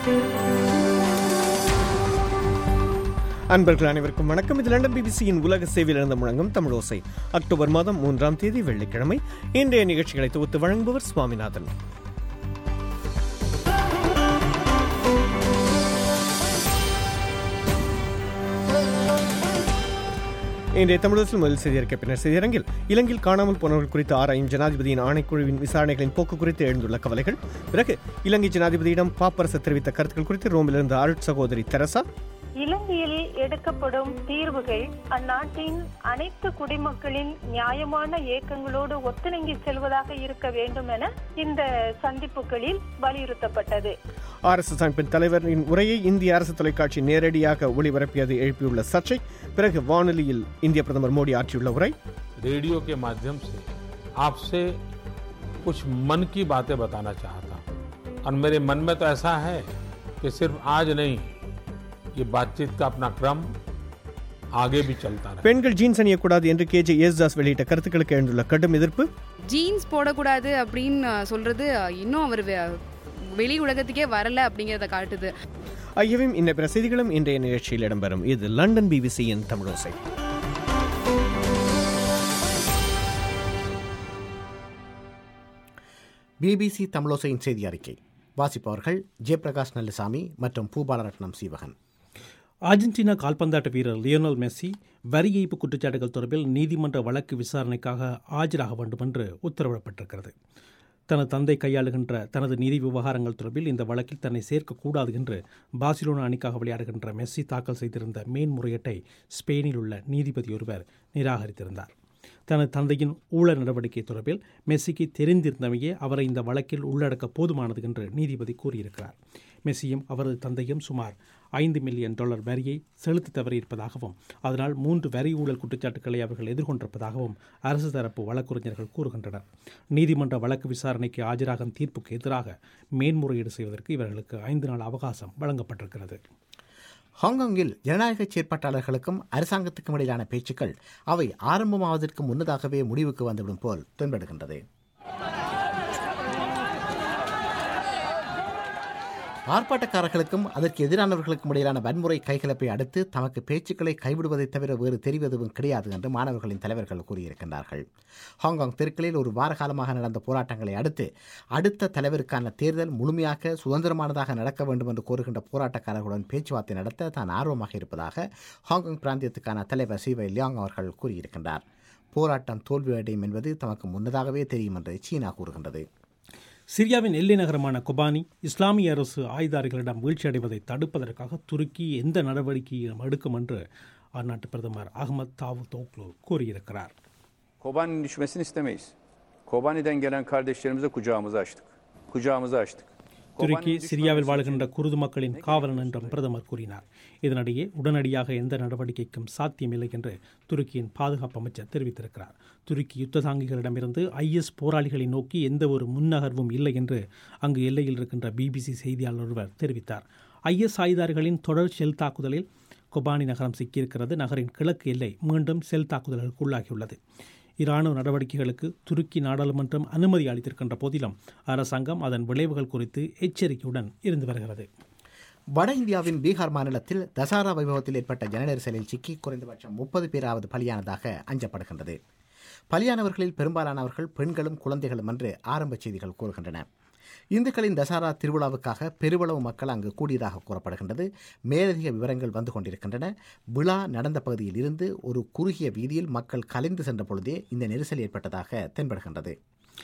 அன்பர்கள் அனைவருக்கும் வணக்கம் இது லண்டன் பிபிசியின் உலக சேவையில் இருந்து முழங்கும் தமிழோசை அக்டோபர் மாதம் மூன்றாம் தேதி வெள்ளிக்கிழமை இன்றைய நிகழ்ச்சிகளை தொகுத்து வழங்குபவர் சுவாமிநாதன் இன்றைய தமிழகத்தில் முதல் செய்தியறிக்கை பின்னர் செய்தியரங்கில் இலங்கையில் காணாமல் போனவர்கள் குறித்து ஆராயும் ஜனாதிபதியின் ஆணைக்குழுவின் விசாரணைகளின் போக்கு குறித்து எழுந்துள்ள கவலைகள் பிறகு இலங்கை ஜனாதிபதியிடம் பாப்பரசு தெரிவித்த கருத்துக்கள் குறித்து ரோமிலிருந்து அருட் சகோதரி தெரசா இலங்கையில் எடுக்கப்படும் தீர்வுகள் அந்நாட்டின் அனைத்து குடிமக்களின் நியாயமான இயக்கங்களோடு ஒத்துணங்கி செல்வதாக இருக்க வேண்டும் என இந்த சந்திப்புகளில் வலியுறுத்தப்பட்டது ஆர்எஸ்எஸ் அமைப்பின் தலைவரின் உரையை இந்திய அரசு தொலைக்காட்சி நேரடியாக ஒளிபரப்பியது எழுப்பியுள்ள சர்ச்சை பிறகு வானொலியில் இந்திய பிரதமர் மோடி ஆற்றியுள்ள உரை रेडियो के माध्यम से आपसे कुछ मन की बातें बताना चाहता हूं और मेरे मन में तो ऐसा है कि सिर्फ आज नहीं ये बातचीत का अपना क्रम आगे भी चलता रहे பெண்கள் ஜீன்ஸ் அணியக்கூடாது என்று கே ஜே யேசுதாஸ் வெளியிட்ட கருத்துக்களுக்கு எழுந்துள்ள கடும் எதிர்ப்பு ஜீன்ஸ் போடக்கூடாது அப்படின்னு சொல்றது இன்னும் அவர் வெ- வெளி உலகத்துக்கே வரல அப்படிங்கறத காட்டுது ஆகியவையும் இன்ன பிற செய்திகளும் இன்றைய நிகழ்ச்சியில் இடம்பெறும் இது லண்டன் பிபிசியின் தமிழோசை பிபிசி தமிழோசையின் செய்தி அறிக்கை வாசிப்பவர்கள் ஜெயபிரகாஷ் நல்லசாமி மற்றும் பூபாலரட்னம் சீவகன் அர்ஜென்டினா கால்பந்தாட்ட வீரர் லியோனல் மெஸ்ஸி வரி ஏய்ப்பு குற்றச்சாட்டுகள் தொடர்பில் நீதிமன்ற வழக்கு விசாரணைக்காக ஆஜராக வேண்டும் என்று உத்தரவிடப்பட்டிருக்கிறது தனது தந்தை கையாளுகின்ற தனது நிதி விவகாரங்கள் தொடர்பில் இந்த வழக்கில் தன்னை சேர்க்கக்கூடாது என்று பார்சிலோனா அணிக்காக விளையாடுகின்ற மெஸ்ஸி தாக்கல் செய்திருந்த மேன்முறையீட்டை ஸ்பெயினில் உள்ள நீதிபதி ஒருவர் நிராகரித்திருந்தார் தனது தந்தையின் ஊழல் நடவடிக்கை தொடர்பில் மெஸ்ஸிக்கு தெரிந்திருந்தமையே அவரை இந்த வழக்கில் உள்ளடக்க போதுமானது என்று நீதிபதி கூறியிருக்கிறார் மெஸ்ஸியும் அவரது தந்தையும் சுமார் ஐந்து மில்லியன் டாலர் வரியை செலுத்த தவறியிருப்பதாகவும் அதனால் மூன்று வரி ஊழல் குற்றச்சாட்டுகளை அவர்கள் எதிர்கொண்டிருப்பதாகவும் அரசு தரப்பு வழக்கறிஞர்கள் கூறுகின்றனர் நீதிமன்ற வழக்கு விசாரணைக்கு ஆஜராகும் தீர்ப்புக்கு எதிராக மேன்முறையீடு செய்வதற்கு இவர்களுக்கு ஐந்து நாள் அவகாசம் வழங்கப்பட்டிருக்கிறது ஹாங்காங்கில் ஜனநாயக செயற்பாட்டாளர்களுக்கும் அரசாங்கத்துக்கும் இடையிலான பேச்சுக்கள் அவை ஆரம்பமாவதற்கு முன்னதாகவே முடிவுக்கு வந்துவிடும் போல் தென்படுகின்றது ஆர்ப்பாட்டக்காரர்களுக்கும் அதற்கு எதிரானவர்களுக்கும் இடையிலான வன்முறை கைகலப்பை அடுத்து தமக்கு பேச்சுக்களை கைவிடுவதை தவிர வேறு தெரிவதுவும் கிடையாது என்று மாணவர்களின் தலைவர்கள் கூறியிருக்கின்றார்கள் ஹாங்காங் தெருக்களில் ஒரு வார காலமாக நடந்த போராட்டங்களை அடுத்து அடுத்த தலைவருக்கான தேர்தல் முழுமையாக சுதந்திரமானதாக நடக்க வேண்டும் என்று கோருகின்ற போராட்டக்காரர்களுடன் பேச்சுவார்த்தை நடத்த தான் ஆர்வமாக இருப்பதாக ஹாங்காங் பிராந்தியத்துக்கான தலைவர் சிவை லியாங் அவர்கள் கூறியிருக்கின்றார் போராட்டம் தோல்வியடையும் என்பது தமக்கு முன்னதாகவே தெரியும் என்று சீனா கூறுகின்றது சிரியாவின் எல்லை நகரமான கொபானி இஸ்லாமிய அரசு ஆயுதாரிகளிடம் வீழ்ச்சியடைவதை தடுப்பதற்காக துருக்கி எந்த நடவடிக்கையும் எடுக்கும் என்று அந்நாட்டு பிரதமர் அகமது தாவு தோக்லு கூறியிருக்கிறார் Kobani'nin düşmesini istemeyiz. Kobani'den gelen kardeşlerimize kucağımızı açtık. Kucağımızı açtık. துருக்கி Kobani'nin சிரியாவில் düşmemesi வாழ்கின்ற için குருது மக்களின் காவலன் என்றும் பிரதமர் கூறினார் இதனிடையே உடனடியாக எந்த நடவடிக்கைக்கும் சாத்தியமில்லை என்று துருக்கியின் பாதுகாப்பு அமைச்சர் தெரிவித்திருக்கிறார் துருக்கி யுத்ததாங்கிகளிடமிருந்து ஐஎஸ் போராளிகளை நோக்கி எந்த ஒரு முன்னகர்வும் இல்லை என்று அங்கு எல்லையில் இருக்கின்ற பிபிசி செய்தியாளர் ஒருவர் தெரிவித்தார் ஐஎஸ் ஆயுதாரிகளின் தொடர் ஷெல் தாக்குதலில் கொபானி நகரம் சிக்கியிருக்கிறது நகரின் கிழக்கு எல்லை மீண்டும் செல் தாக்குதல்களுக்கு உள்ளாகியுள்ளது இராணுவ நடவடிக்கைகளுக்கு துருக்கி நாடாளுமன்றம் அனுமதி அளித்திருக்கின்ற போதிலும் அரசாங்கம் அதன் விளைவுகள் குறித்து எச்சரிக்கையுடன் இருந்து வருகிறது வட இந்தியாவின் பீகார் மாநிலத்தில் தசாரா வைபவத்தில் ஏற்பட்ட ஜனநெரிசலில் சிக்கி குறைந்தபட்சம் முப்பது பேராவது பலியானதாக அஞ்சப்படுகின்றது பலியானவர்களில் பெரும்பாலானவர்கள் பெண்களும் குழந்தைகளும் என்று ஆரம்ப செய்திகள் கூறுகின்றன இந்துக்களின் தசாரா திருவிழாவுக்காக பெருவளவு மக்கள் அங்கு கூடியதாக கூறப்படுகின்றது மேலதிக விவரங்கள் வந்து கொண்டிருக்கின்றன விழா நடந்த பகுதியில் இருந்து ஒரு குறுகிய வீதியில் மக்கள் கலைந்து சென்ற பொழுதே இந்த நெரிசல் ஏற்பட்டதாக தென்படுகின்றது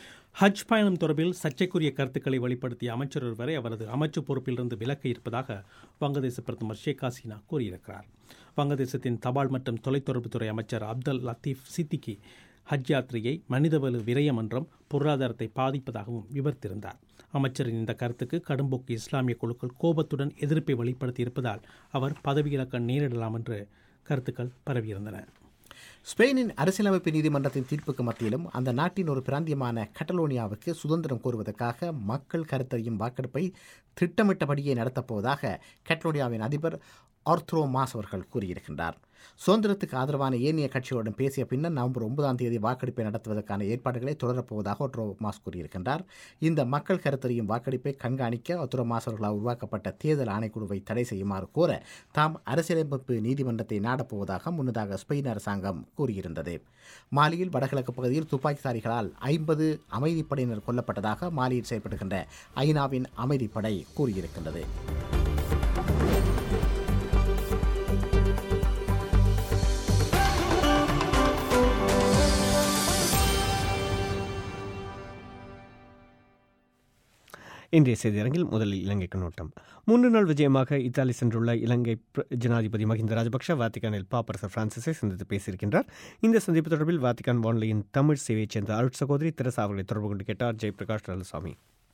ஹஜ் பயணம் தொடர்பில் சர்ச்சைக்குரிய கருத்துக்களை வெளிப்படுத்திய அமைச்சர் ஒருவரை அவரது அமைச்சு பொறுப்பிலிருந்து விலக்க இருப்பதாக வங்கதேச பிரதமர் ஷேக் ஹசீனா கூறியிருக்கிறார் வங்கதேசத்தின் தபால் மற்றும் தொலைத்தொடர்புத்துறை அமைச்சர் அப்தல் லத்தீப் சித்திகி ஹஜ் யாத்திரையை மனிதவள விரயம் என்றும் பொருளாதாரத்தை பாதிப்பதாகவும் விவரித்திருந்தார் அமைச்சரின் இந்த கருத்துக்கு கடும்போக்கு இஸ்லாமிய குழுக்கள் கோபத்துடன் எதிர்ப்பை வெளிப்படுத்தியிருப்பதால் அவர் பதவியிழக்க நேரிடலாம் என்று கருத்துக்கள் பரவியிருந்தன ஸ்பெயினின் அரசியலமைப்பு நீதிமன்றத்தின் தீர்ப்புக்கு மத்தியிலும் அந்த நாட்டின் ஒரு பிராந்தியமான கட்டலோனியாவுக்கு சுதந்திரம் கோருவதற்காக மக்கள் கருத்தறியும் வாக்கெடுப்பை திட்டமிட்டபடியே நடத்தப் போவதாக கட்டலோனியாவின் அதிபர் ஆர்த்ரோ மாஸ் அவர்கள் கூறியிருக்கின்றார் சுதந்திரத்துக்கு ஆதரவான ஏனைய கட்சிகளுடன் பேசிய பின்னர் நவம்பர் ஒன்பதாம் தேதி வாக்கெடுப்பை நடத்துவதற்கான ஏற்பாடுகளை தொடரப்போவதாக ஒட்ரோ மாஸ் கூறியிருக்கின்றார் இந்த மக்கள் கருத்தறியும் வாக்கெடுப்பை கண்காணிக்க ஒத்ரோ மாஸ் அவர்களால் உருவாக்கப்பட்ட தேர்தல் ஆணைக்குழுவை தடை செய்யுமாறு கோர தாம் அரசியலமைப்பு நீதிமன்றத்தை நாடப்போவதாக முன்னதாக ஸ்பெயின் அரசாங்கம் கூறியிருந்தது மாலியில் வடகிழக்கு பகுதியில் துப்பாக்கிதாரிகளால் ஐம்பது அமைதிப்படையினர் கொல்லப்பட்டதாக மாலியில் செயல்படுகின்ற ஐநாவின் அமைதிப்படை கூறியிருக்கின்றது இன்றைய செய்தியரங்கில் முதலில் இலங்கை கண்ணோட்டம் மூன்று நாள் விஜயமாக இத்தாலி சென்றுள்ள இலங்கை பிர- ஜனாதிபதி மஹிந்த ராஜபக்ஷ வாத்திகானில் பாப்பரசர் பிரான்சிஸை சந்தித்து பேசியிருக்கின்றார் இந்த சந்திப்பு தொடர்பில் வாத்திகான் வானொலியின் தமிழ் சேவையைச் சேர்ந்த அருட் சகோதரி தெரசா அவர்களை தொடர்பு கொண்டு கேட்டார் ஜெயபிரகாஷ் நலசாமி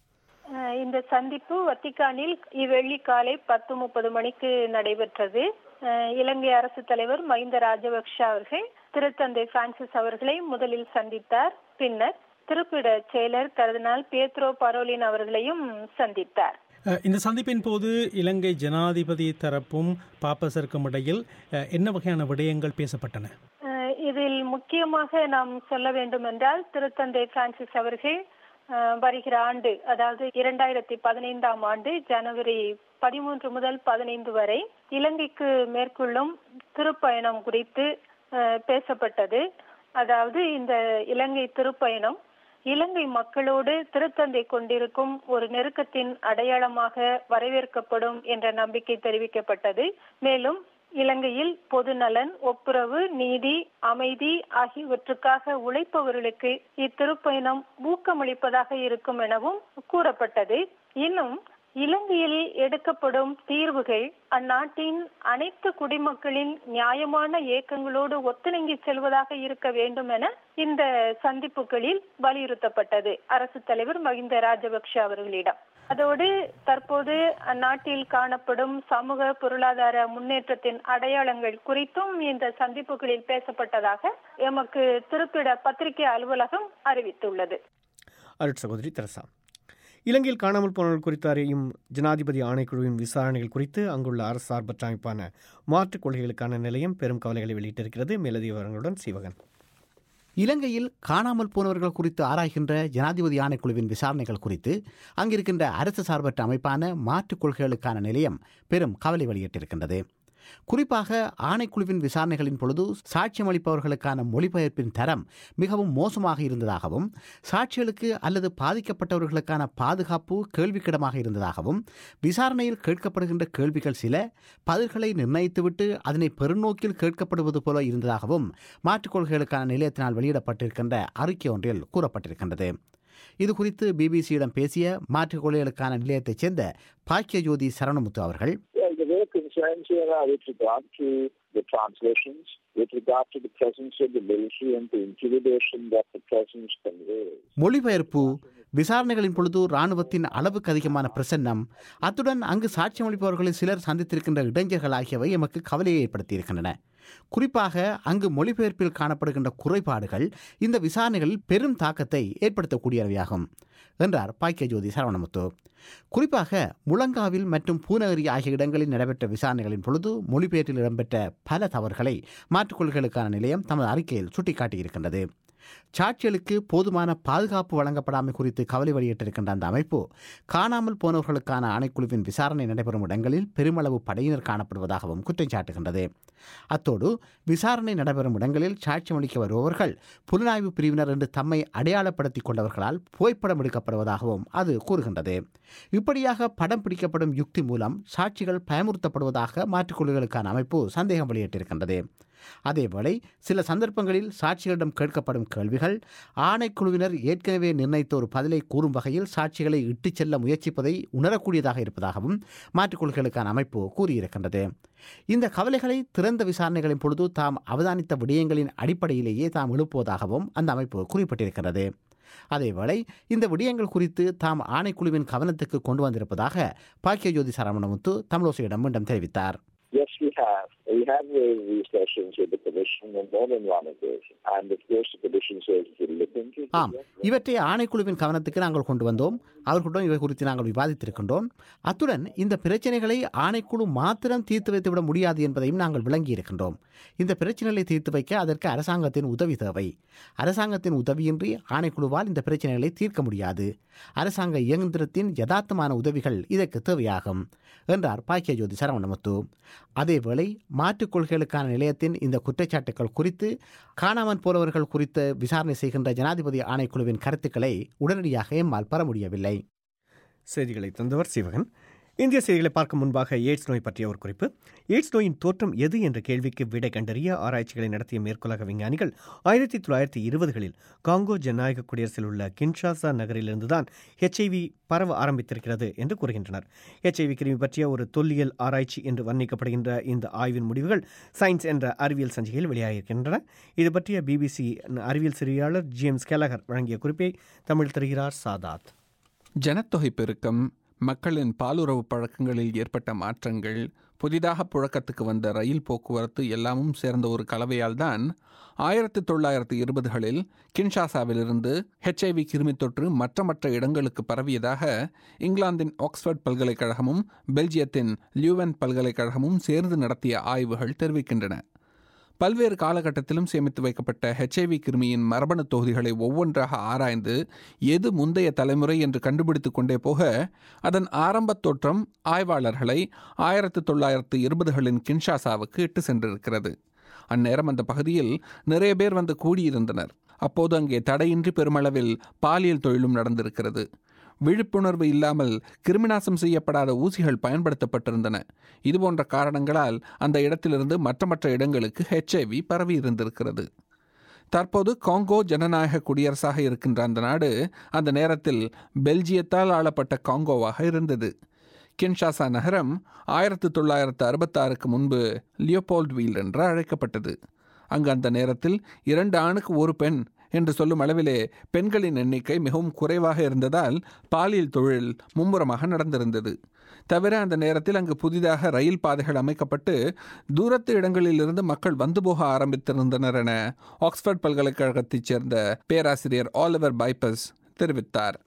அஹ் இந்த சந்திப்பு வத்திக்கானில் இவ்வெள்ளி காலை பத்து முப்பது மணிக்கு நடைபெற்றது அஹ் இலங்கை அரசு தலைவர் மஹிந்த ராஜபக்ஷ அவர்கள் திருத்தந்தை பிரான்சிஸ் அவர்களை முதலில் சந்தித்தார் பின்னர் திருப்பிட செயலர் கர்தினால் பேத்ரோ பரோலின் அவர்களையும் சந்தித்தார் அஹ், இந்த சந்திப்பின் போது இலங்கை ஜனாதிபதி தரப்பும் பாப்பசருக்கும் இடையில் அஹ், என்ன வகையான விடயங்கள் பேசப்பட்டன அஹ் இதில் முக்கியமாக நாம் சொல்ல வேண்டும் என்றால் திருத்தந்தை பிரான்சிஸ் அவர்கள் அஹ், வருகிற ஆண்டு அதாவது இரண்டாயிரத்தி பதினைந்தாம் ஆண்டு ஜனவரி பதிமூன்று முதல் பதினைந்து வரை இலங்கைக்கு மேற்கொள்ளும் திருப்பயணம் குறித்து அஹ், பேசப்பட்டது அதாவது இந்த இலங்கை திருப்பயணம் இலங்கை மக்களோடு திருத்தந்தை கொண்டிருக்கும் ஒரு நெருக்கத்தின் அடையாளமாக வரவேற்கப்படும் என்ற நம்பிக்கை தெரிவிக்கப்பட்டது மேலும் இலங்கையில் பொதுநலன் ஒப்புரவு நீதி அமைதி ஆகியவற்றுக்காக உழைப்பவர்களுக்கு இத்திருப்பயணம் ஊக்கமளிப்பதாக இருக்கும் எனவும் கூறப்பட்டது இன்னும் இலங்கையில் எடுக்கப்படும் தீர்வுகள் அந்நாட்டின் அனைத்து குடிமக்களின் நியாயமான இயக்கங்களோடு ஒத்துணங்கி செல்வதாக இருக்க வேண்டும் என இந்த சந்திப்புகளில் வலியுறுத்தப்பட்டது அரசு தலைவர் மஹிந்த ராஜபக்ஷ அவர்களிடம் அதோடு தற்போது அந்நாட்டில் காணப்படும் சமூக பொருளாதார முன்னேற்றத்தின் அடையாளங்கள் குறித்தும் இந்த சந்திப்புகளில் பேசப்பட்டதாக எமக்கு திருப்பிட பத்திரிகை அலுவலகம் அறிவித்துள்ளது அருட் சகோதரி தெரசா இலங்கையில் காணாமல் போனவர்கள் குறித்து அறியும் ஜனாதிபதி ஆணைக்குழுவின் விசாரணைகள் குறித்து அங்குள்ள அரசு சார்பற்ற அமைப்பான மாற்றுக் கொள்கைகளுக்கான நிலையம் பெரும் கவலைகளை வெளியிட்டிருக்கிறது மேலதிக விவரங்களுடன் சிவகன் இலங்கையில் காணாமல் போனவர்கள் குறித்து ஆராய்கின்ற ஜனாதிபதி ஆணைக்குழுவின் விசாரணைகள் குறித்து அங்கிருக்கின்ற அரசு சார்பற்ற அமைப்பான மாற்றுக் கொள்கைகளுக்கான நிலையம் பெரும் கவலை வெளியிட்டிருக்கின்றது குறிப்பாக ஆணைக்குழுவின் விசாரணைகளின் பொழுது சாட்சியமளிப்பவர்களுக்கான மொழிபெயர்ப்பின் தரம் மிகவும் மோசமாக இருந்ததாகவும் சாட்சிகளுக்கு அல்லது பாதிக்கப்பட்டவர்களுக்கான பாதுகாப்பு கேள்விக்கிடமாக இருந்ததாகவும் விசாரணையில் கேட்கப்படுகின்ற கேள்விகள் சில பதில்களை நிர்ணயித்துவிட்டு அதனை பெருநோக்கில் கேட்கப்படுவது போல இருந்ததாகவும் மாற்றுக் கொள்கைகளுக்கான நிலையத்தினால் வெளியிடப்பட்டிருக்கின்ற அறிக்கை ஒன்றில் கூறப்பட்டிருக்கின்றது இது குறித்து பிபிசியிடம் பேசிய மாற்றுக் கொள்கைகளுக்கான நிலையத்தைச் சேர்ந்த பாக்கியஜோதி சரணமுத்து அவர்கள் Well, the real concerns here are with regard to the translations, with regard to the presence of the military and the intimidation that the presence conveys. மொழிபெயர்ப்பு விசாரணைகளின் பொழுது இராணுவத்தின் அளவுக்கு அதிகமான பிரசன்னம் அத்துடன் அங்கு சாட்சியமளிப்பவர்களில் சிலர் சந்தித்திருக்கின்ற இடைஞ்சல்கள் ஆகியவை எமக்கு கவலையை ஏற்படுத்தியிருக்கின்றன குறிப்பாக அங்கு மொழிபெயர்ப்பில் காணப்படுகின்ற குறைபாடுகள் இந்த விசாரணைகளில் பெரும் தாக்கத்தை ஏற்படுத்தக்கூடியவையாகும் என்றார் பாக்கிய ஜோதி சரவணமுத்து குறிப்பாக முழங்காவில் மற்றும் பூநகரி ஆகிய இடங்களில் நடைபெற்ற விசாரணைகளின் பொழுது மொழிபெயர்ப்பில் இடம்பெற்ற பல தவறுகளை மாற்றுக்கொள்கைகளுக்கான நிலையம் தமது அறிக்கையில் சுட்டிக்காட்டியிருக்கின்றது சாட்சிகளுக்கு போதுமான பாதுகாப்பு வழங்கப்படாமை குறித்து கவலை வெளியிட்டிருக்கின்ற அந்த அமைப்பு காணாமல் போனவர்களுக்கான ஆணைக்குழுவின் விசாரணை நடைபெறும் இடங்களில் பெருமளவு படையினர் காணப்படுவதாகவும் குற்றம் சாட்டுகின்றது அத்தோடு விசாரணை நடைபெறும் இடங்களில் சாட்சியமளிக்க வருபவர்கள் புலனாய்வு பிரிவினர் என்று தம்மை அடையாளப்படுத்திக் கொண்டவர்களால் புகைப்படம் எடுக்கப்படுவதாகவும் அது கூறுகின்றது இப்படியாக படம் பிடிக்கப்படும் யுக்தி மூலம் சாட்சிகள் பயமுறுத்தப்படுவதாக மாற்றுக்குழுக்களுக்கான அமைப்பு சந்தேகம் வெளியிட்டிருக்கின்றது அதேவேளை சில சந்தர்ப்பங்களில் சாட்சிகளிடம் கேட்கப்படும் கேள்விகள் ஆணைக்குழுவினர் ஏற்கனவே நிர்ணயித்த ஒரு பதிலை கூறும் வகையில் சாட்சிகளை இட்டுச் செல்ல முயற்சிப்பதை உணரக்கூடியதாக இருப்பதாகவும் மாற்றுக்கொள்கைகளுக்கான அமைப்பு கூறியிருக்கின்றது இந்த கவலைகளை திறந்த விசாரணைகளின் பொழுது தாம் அவதானித்த விடயங்களின் அடிப்படையிலேயே தாம் எழுப்புவதாகவும் அந்த அமைப்பு குறிப்பிட்டிருக்கிறது அதேவேளை இந்த விடயங்கள் குறித்து தாம் ஆணைக்குழுவின் கவனத்துக்கு கொண்டு வந்திருப்பதாக பாக்கியஜோதி சரவணமுத்து தமிழோசையிடம் மீண்டும் தெரிவித்தார் Yes, we have. We have raised these questions with the Commission on more than one occasion. And of course, the Commission says it will look into it. ஆம் இவற்றை ஆணைக்குழுவின் கவனத்துக்கு நாங்கள் கொண்டு வந்தோம் அவர்களுடன் இவை குறித்து நாங்கள் விவாதித்திருக்கின்றோம் அத்துடன் இந்த பிரச்சனைகளை ஆணைக்குழு மாத்திரம் தீர்த்து வைத்துவிட முடியாது என்பதையும் நாங்கள் விளங்கியிருக்கின்றோம் இந்த பிரச்சனைகளை தீர்த்து வைக்க அதற்கு அரசாங்கத்தின் உதவி தேவை அரசாங்கத்தின் உதவியின்றி ஆணைக்குழுவால் இந்த பிரச்சனைகளை தீர்க்க முடியாது அரசாங்க இயந்திரத்தின் யதார்த்தமான உதவிகள் இதற்கு தேவையாகும் என்றார் பாக்கியஜோதி சரவணமுத்து அதேவேளை மாற்றுக் கொள்கைகளுக்கான நிலையத்தின் இந்த குற்றச்சாட்டுகள் குறித்து காணாமல் போனவர்கள் குறித்து விசாரணை செய்கின்ற ஜனாதிபதி ஆணைக்குழுவின் கருத்துக்களை உடனடியாக எம்மால் பெற முடியவில்லை செய்திகளை தந்தவர் சிவகன் இந்திய செய்திகளை பார்க்கும் முன்பாக எய்ட்ஸ் நோய் பற்றிய ஒரு குறிப்பு எய்ட்ஸ் நோயின் தோற்றம் எது என்ற கேள்விக்கு விடை கண்டறிய ஆராய்ச்சிகளை நடத்திய மேற்குலக விஞ்ஞானிகள் ஆயிரத்தி தொள்ளாயிரத்தி இருபதுகளில் காங்கோ ஜனநாயக குடியரசில் உள்ள கின்ஷாசா நகரிலிருந்துதான் ஹெச்ஐவி பரவ ஆரம்பித்திருக்கிறது என்று கூறுகின்றனர் ஹெச்ஐவி கிருமி பற்றிய ஒரு தொல்லியல் ஆராய்ச்சி என்று வர்ணிக்கப்படுகின்ற இந்த ஆய்வின் முடிவுகள் சயின்ஸ் என்ற அறிவியல் சஞ்சிகையில் வெளியாகியிருக்கின்றன இது பற்றிய பிபிசி அறிவியல் சிறியாளர் ஜேம்ஸ் கெலகர் வழங்கிய குறிப்பை தமிழ் தருகிறார் சாதாத் ஜனத்தொகை பெருக்கம் மக்களின் பாலுறவு பழக்கங்களில் ஏற்பட்ட மாற்றங்கள் புதிதாக புழக்கத்துக்கு வந்த ரயில் போக்குவரத்து எல்லாமும் சேர்ந்த ஒரு கலவையால் தான் ஆயிரத்தி தொள்ளாயிரத்தி இருபதுகளில் கின்ஷாசாவிலிருந்து ஹெச்ஐவி கிருமி தொற்று மற்ற மற்ற இடங்களுக்கு பரவியதாக இங்கிலாந்தின் ஆக்ஸ்போர்ட் பல்கலைக்கழகமும் பெல்ஜியத்தின் லியூவன் பல்கலைக்கழகமும் சேர்ந்து நடத்திய ஆய்வுகள் தெரிவிக்கின்றன பல்வேறு காலகட்டத்திலும் சேமித்து வைக்கப்பட்ட ஹெச்ஐவி கிருமியின் மரபணு தொகுதிகளை ஒவ்வொன்றாக ஆராய்ந்து எது முந்தைய தலைமுறை என்று கண்டுபிடித்துக் கொண்டே போக அதன் ஆரம்பத் தோற்றம் ஆய்வாளர்களை ஆயிரத்தி தொள்ளாயிரத்து இருபதுகளின் கின்ஷாசாவுக்கு இட்டு சென்றிருக்கிறது அந்நேரம் அந்த பகுதியில் நிறைய பேர் வந்து கூடியிருந்தனர் அப்போது அங்கே தடையின்றி பெருமளவில் பாலியல் தொழிலும் நடந்திருக்கிறது விழிப்புணர்வு இல்லாமல் கிருமிநாசம் செய்யப்படாத ஊசிகள் பயன்படுத்தப்பட்டிருந்தன இதுபோன்ற காரணங்களால் அந்த இடத்திலிருந்து மற்ற மற்ற இடங்களுக்கு ஹெச்ஐவி பரவி இருந்திருக்கிறது தற்போது காங்கோ ஜனநாயக குடியரசாக இருக்கின்ற அந்த நாடு அந்த நேரத்தில் பெல்ஜியத்தால் ஆளப்பட்ட காங்கோவாக இருந்தது கின்ஷாசா நகரம் ஆயிரத்தி தொள்ளாயிரத்து அறுபத்தாறுக்கு முன்பு லியோபோல்ட்வீல் என்று அழைக்கப்பட்டது அங்கு அந்த நேரத்தில் இரண்டு ஆணுக்கு ஒரு பெண் என்று சொல்லும் அளவிலே பெண்களின் எண்ணிக்கை மிகவும் குறைவாக இருந்ததால் பாலியல் தொழில் மும்முரமாக நடந்திருந்தது தவிர அந்த நேரத்தில் அங்கு புதிதாக ரயில் பாதைகள் அமைக்கப்பட்டு தூரத்து இடங்களிலிருந்து மக்கள் வந்து போக ஆரம்பித்திருந்தனர் என ஆக்ஸ்போர்ட் பல்கலைக்கழகத்தைச் சேர்ந்த பேராசிரியர் ஆலிவர் பைப்பஸ் தெரிவித்தார்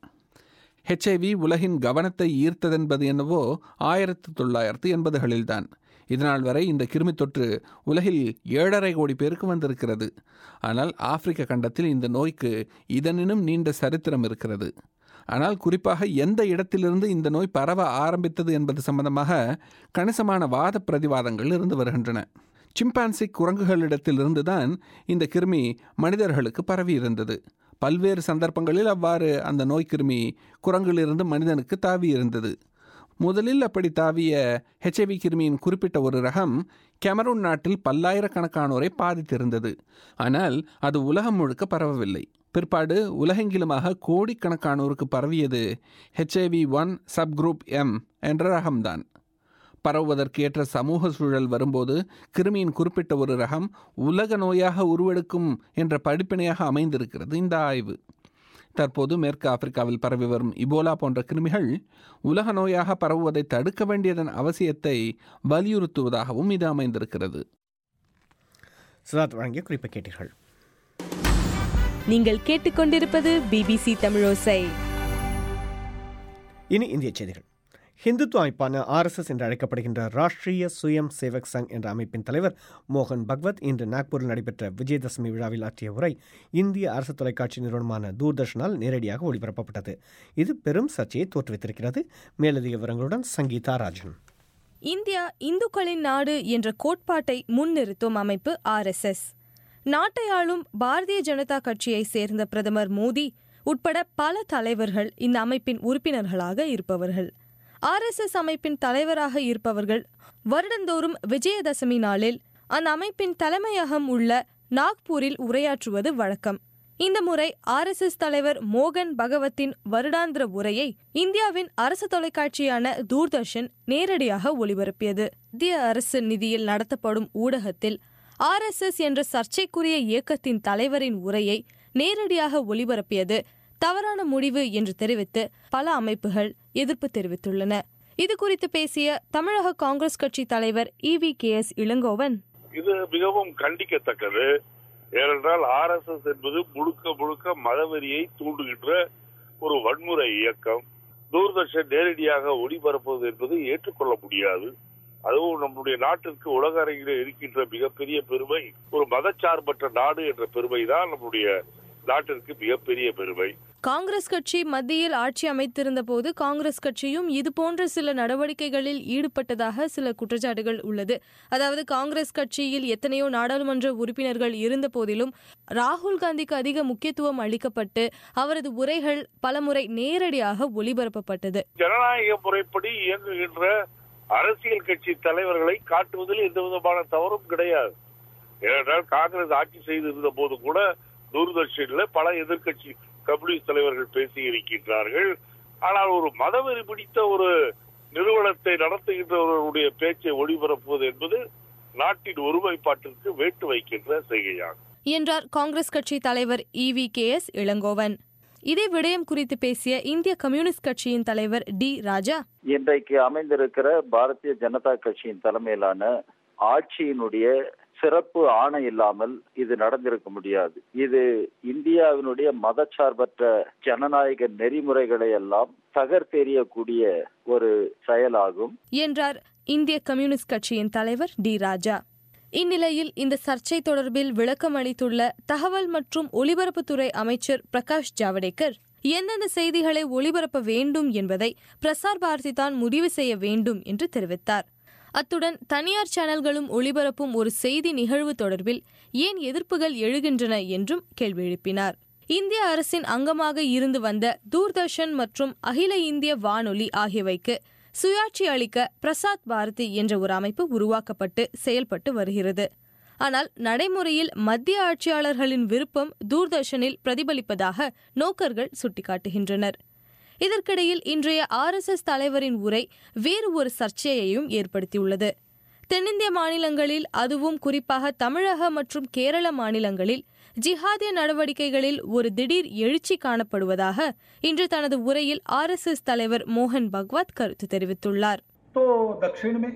ஹெச்ஐவி உலகின் கவனத்தை ஈர்த்ததென்பது என்னவோ ஆயிரத்தி தொள்ளாயிரத்து எண்பதுகளில்தான் இதனால் வரை இந்த கிருமி தொற்று உலகில் ஏழரை கோடி பேருக்கு வந்திருக்கிறது ஆனால் ஆப்பிரிக்க கண்டத்தில் இந்த நோய்க்கு இதனினும் நீண்ட சரித்திரம் இருக்கிறது ஆனால் குறிப்பாக எந்த இடத்திலிருந்து இந்த நோய் பரவ ஆரம்பித்தது என்பது சம்பந்தமாக கணிசமான வாத பிரதிவாதங்கள் இருந்து வருகின்றன சிம்பான்சி குரங்குகளிடத்திலிருந்து தான் இந்த கிருமி மனிதர்களுக்கு பரவி இருந்தது பல்வேறு சந்தர்ப்பங்களில் அவ்வாறு அந்த நோய் கிருமி குரங்கிலிருந்து மனிதனுக்கு தாவி இருந்தது முதலில் அப்படி தாவிய ஹெச்ஐவி கிருமியின் குறிப்பிட்ட ஒரு ரகம் கெமரூன் நாட்டில் பல்லாயிரக்கணக்கானோரை பாதித்திருந்தது ஆனால் அது உலகம் முழுக்க பரவவில்லை பிற்பாடு உலகெங்கிலுமாக கோடிக்கணக்கானோருக்கு பரவியது ஹெச்ஐவி ஒன் சப்குரூப் எம் என்ற ரகம்தான் பரவுவதற்கு ஏற்ற சமூக சூழல் வரும்போது கிருமியின் குறிப்பிட்ட ஒரு ரகம் உலக நோயாக உருவெடுக்கும் என்ற படிப்பினையாக அமைந்திருக்கிறது இந்த ஆய்வு தற்போது மேற்கு ஆப்பிரிக்காவில் பரவி வரும் இபோலா போன்ற கிருமிகள் உலக நோயாக பரவுவதை தடுக்க வேண்டியதன் அவசியத்தை வலியுறுத்துவதாகவும் இது அமைந்திருக்கிறது சிதார்த் வழங்கிய குறிப்பை கேட்டீர்கள் நீங்கள் கேட்டுக்கொண்டிருப்பது பிபிசி தமிழோசை இனி இந்திய செய்திகள் ஹிந்துத்துவ அமைப்பான ஆர்எஸ்எஸ் என்று அழைக்கப்படுகின்ற ராஷ்டிரிய சுயம் சேவக் சங் என்ற அமைப்பின் தலைவர் மோகன் பகவத் இன்று நாக்பூரில் நடைபெற்ற விஜயதசமி விழாவில் ஆற்றிய உரை இந்திய அரசு தொலைக்காட்சி நிறுவனமான தூர்தர்ஷனால் நேரடியாக ஒளிபரப்பப்பட்டது இது பெரும் சர்ச்சையை தோற்றுவித்திருக்கிறது மேலதிக விவரங்களுடன் சங்கீதா ராஜன் இந்தியா இந்துக்களின் நாடு என்ற கோட்பாட்டை முன்னிறுத்தும் அமைப்பு ஆர்எஸ்எஸ் நாட்டை ஆளும் பாரதிய ஜனதா கட்சியை சேர்ந்த பிரதமர் மோடி உட்பட பல தலைவர்கள் இந்த அமைப்பின் உறுப்பினர்களாக இருப்பவர்கள் ஆர்எஸ்எஸ் அமைப்பின் தலைவராக இருப்பவர்கள் வருடந்தோறும் விஜயதசமி நாளில் அந்த அமைப்பின் தலைமையகம் உள்ள நாக்பூரில் உரையாற்றுவது வழக்கம் இந்த முறை ஆர்எஸ்எஸ் தலைவர் மோகன் பகவத்தின் வருடாந்திர உரையை இந்தியாவின் அரசு தொலைக்காட்சியான தூர்தர்ஷன் நேரடியாக ஒளிபரப்பியது மத்திய அரசு நிதியில் நடத்தப்படும் ஊடகத்தில் ஆர்எஸ்எஸ் என்ற சர்ச்சைக்குரிய இயக்கத்தின் தலைவரின் உரையை நேரடியாக ஒளிபரப்பியது தவறான முடிவு என்று தெரிவித்து பல அமைப்புகள் எதிர்ப்பு தெரிவித்துள்ளன இது குறித்து பேசிய தமிழக காங்கிரஸ் கட்சி தலைவர் இவி கே எஸ் இளங்கோவன் இது மிகவும் கண்டிக்கத்தக்கது ஏனென்றால் ஆர் எஸ் எஸ் என்பது முழுக்க முழுக்க மதவெறியை தூண்டுகின்ற ஒரு வன்முறை இயக்கம் தூர்தர்ஷன் நேரடியாக ஒளிபரப்புவது என்பது ஏற்றுக்கொள்ள முடியாது அதுவும் நம்முடைய நாட்டிற்கு உலக அரங்கில் இருக்கின்ற மிகப்பெரிய பெருமை ஒரு மதச்சார்பற்ற நாடு என்ற பெருமை தான் நம்முடைய நாட்டிற்கு மிகப்பெரிய பெருமை காங்கிரஸ் கட்சி மத்தியில் ஆட்சி அமைத்திருந்த போது காங்கிரஸ் கட்சியும் இது போன்ற சில நடவடிக்கைகளில் ஈடுபட்டதாக சில குற்றச்சாட்டுகள் உள்ளது அதாவது காங்கிரஸ் கட்சியில் எத்தனையோ நாடாளுமன்ற உறுப்பினர்கள் இருந்த போதிலும் ராகுல் காந்திக்கு அதிக முக்கியத்துவம் அளிக்கப்பட்டு அவரது உரைகள் பலமுறை நேரடியாக ஒளிபரப்பப்பட்டது ஜனநாயக முறைப்படி இயங்குகின்ற அரசியல் கட்சி தலைவர்களை காட்டுவதில் எந்த விதமான தவறும் கிடையாது ஏனென்றால் காங்கிரஸ் ஆட்சி செய்திருந்த போது கூட தூர்தர்ஷன்ல பல எதிர்க்கட்சி கம்யூனிஸ்ட் தலைவர்கள் பேசி இருக்கின்றார்கள் ஆனால் ஒரு மதவெறி பிடித்த ஒரு நிறுவனத்தை நடத்துகின்றவர்களுடைய பேச்சை ஒளிபரப்புவது என்பது நாட்டின் ஒருமைப்பாட்டிற்கு வேட்டு வைக்கின்ற செய்கையாகும் என்றார் காங்கிரஸ் கட்சி தலைவர் இவி கே எஸ் இளங்கோவன் இதே விடயம் குறித்து பேசிய இந்திய கம்யூனிஸ்ட் கட்சியின் தலைவர் டி ராஜா இன்றைக்கு அமைந்திருக்கிற பாரதிய ஜனதா கட்சியின் தலைமையிலான ஆட்சியினுடைய சிறப்பு ஆணை இல்லாமல் இது நடந்திருக்க முடியாது இது இந்தியாவினுடைய மதச்சார்பற்ற ஜனநாயக நெறிமுறைகளை எல்லாம் தகர்த்தெறியக்கூடிய ஒரு செயலாகும் என்றார் இந்திய கம்யூனிஸ்ட் கட்சியின் தலைவர் டி ராஜா இந்நிலையில் இந்த சர்ச்சை தொடர்பில் விளக்கம் அளித்துள்ள தகவல் மற்றும் ஒலிபரப்புத்துறை அமைச்சர் பிரகாஷ் ஜவடேகர் எந்தெந்த செய்திகளை ஒளிபரப்ப வேண்டும் என்பதை பிரசார் பாரதி தான் முடிவு செய்ய வேண்டும் என்று தெரிவித்தார் அத்துடன் தனியார் சேனல்களும் ஒளிபரப்பும் ஒரு செய்தி நிகழ்வு தொடர்பில் ஏன் எதிர்ப்புகள் எழுகின்றன என்றும் கேள்வி எழுப்பினார் இந்திய அரசின் அங்கமாக இருந்து வந்த தூர்தர்ஷன் மற்றும் அகில இந்திய வானொலி ஆகியவைக்கு சுயாட்சி அளிக்க பிரசாத் பாரதி என்ற ஒரு அமைப்பு உருவாக்கப்பட்டு செயல்பட்டு வருகிறது ஆனால் நடைமுறையில் மத்திய ஆட்சியாளர்களின் விருப்பம் தூர்தர்ஷனில் பிரதிபலிப்பதாக நோக்கர்கள் சுட்டிக்காட்டுகின்றனர் இதற்கிடையில் இன்றைய ஆர்எஸ்எஸ் தலைவரின் உரை வேறு ஒரு சர்ச்சையையும் ஏற்படுத்தியுள்ளது தென்னிந்திய மாநிலங்களில் அதுவும் குறிப்பாக தமிழக மற்றும் கேரள மாநிலங்களில் ஜிஹாதிய நடவடிக்கைகளில் ஒரு திடீர் எழுச்சி காணப்படுவதாக இன்று தனது உரையில் ஆர்எஸ்எஸ் தலைவர் மோகன் பகவத் கருத்து தெரிவித்துள்ளார் तो दक्षिण में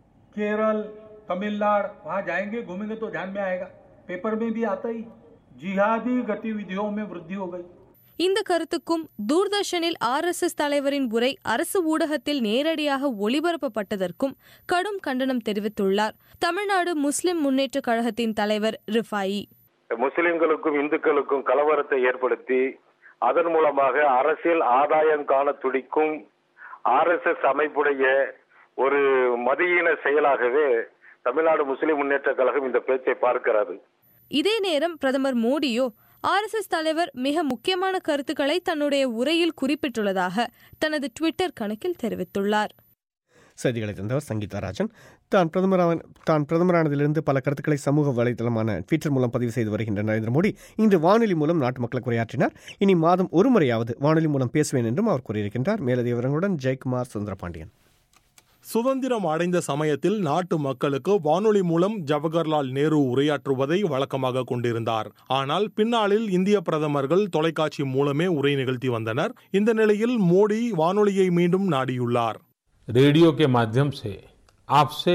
केरल तमिलनाडु वहाँ जाएंगे घूमेंगे तो ध्यान में आएगा पेपर में भी आता ही जिहादी गतिविधियों में वृद्धि हो गई இந்த கருத்துக்கும் தூர்தர்ஷனில் ஆர்எஸ்எஸ் தலைவரின் உரை அரசு ஊடகத்தில் நேரடியாக ஒளிபரப்பப்பட்டதற்கும் கடும் கண்டனம் தெரிவித்துள்ளார் தமிழ்நாடு முஸ்லிம் முன்னேற்ற கழகத்தின் தலைவர் ரிஃபாயி முஸ்லிம்களுக்கும் இந்துக்களுக்கும் கலவரத்தை ஏற்படுத்தி அதன் மூலமாக அரசியல் ஆதாயம் காண துடிக்கும் ஆர்எஸ்எஸ் அமைப்புடைய ஒரு மதியீன செயலாகவே தமிழ்நாடு முஸ்லிம் முன்னேற்ற கழகம் இந்த பேச்சை பார்க்கிறது இதே நேரம் பிரதமர் மோடியோ ஆர்எஸ்எஸ் தலைவர் மிக முக்கியமான கருத்துக்களை தன்னுடைய உரையில் குறிப்பிட்டுள்ளதாக தனது ட்விட்டர் கணக்கில் தெரிவித்துள்ளார் செய்திகளை தந்தவர் சங்கீதா ராஜன் தான் பிரதமரான தான் பிரதமரானதிலிருந்து பல கருத்துக்களை சமூக வலைதளமான ட்விட்டர் மூலம் பதிவு செய்து வருகின்ற நரேந்திர மோடி இன்று வானொலி மூலம் நாட்டு மக்களுக்கு உரையாற்றினார் இனி மாதம் ஒரு முறையாவது வானொலி மூலம் பேசுவேன் என்றும் அவர் கூறியிருக்கின்றார் மேலதிக விவரங்களுடன் ஜெயக்குமார் சுந்தரபாண்டியன் சுதந்திரம் அடைந்த சமயத்தில் நாட்டு மக்களுக்கு வானொலி மூலம் ஜவஹர்லால் நேரு உரையாற்றுவதை வழக்கமாக கொண்டிருந்தார் ஆனால் பின்னாளில் இந்திய பிரதமர்கள் தொலைக்காட்சி மூலமே உரை நிகழ்த்தி வந்தனர் இந்த நிலையில் மோடி வானொலியை மீண்டும் நாடியுள்ளார் रेडियो के माध्यम से आपसे